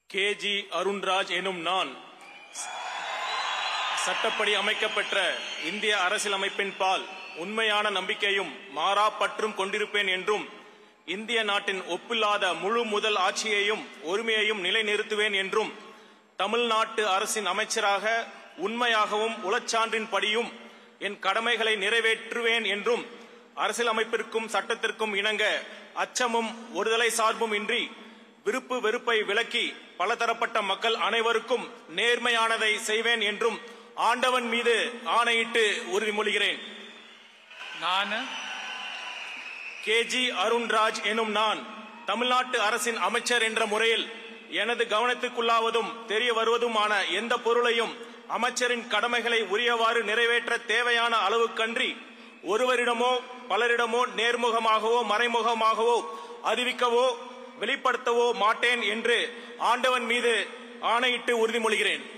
KG Arunraj எனும் நான் சட்டப்படி அமைக்கப்பெற்ற இந்திய அரசியலமைப்பின் பால் உண்மையான நம்பிக்கையும் மாறா பற்றும் கொண்டிருப்பேன் என்றும் இந்திய நாட்டின் ஒப்பில்லாத முழு முதல் ஆட்சியையும் ஒருமையையும் நிலைநிறுத்துவேன் என்றும் தமிழ்நாட்டு அரசின் அமைச்சராக உண்மையாகவும் உளச்சான்றின் படியும் என் கடமைகளை நிறைவேற்றுவேன் என்றும் அரசியலமைப்பிற்கும் சட்டத்திற்கும் இணங்க அச்சமும் ஒருதலை சார்பும் இன்றி விருப்பு வெறுப்பை விலக்கி பலதரப்பட்ட மக்கள் அனைவருக்கும் நேர்மையானதை செய்வேன் என்றும் ஆண்டவன் மீது ஆணையிட்டு உறுதிமொழிகிறேன் நான் கேஜி அருண்ராஜ் எனும் நான் தமிழ்நாட்டு அரசின் அமைச்சர் என்ற முறையில் எனது கவனத்துக்குள்ளாவதும் தெரிய வருவதுமான எந்த பொருளையும் அமைச்சரின் கடமைகளை உரியவாறு நிறைவேற்ற தேவையான அளவுக்கன்றி ஒருவரிடமோ பலரிடமோ நேர்முகமாகவோ மறைமுகமாகவோ அறிவிக்கவோ வெளிப்படுத்தவோ மாட்டேன் என்று ஆண்டவன் மீது ஆணையிட்டு உறுதிமொழிகிறேன்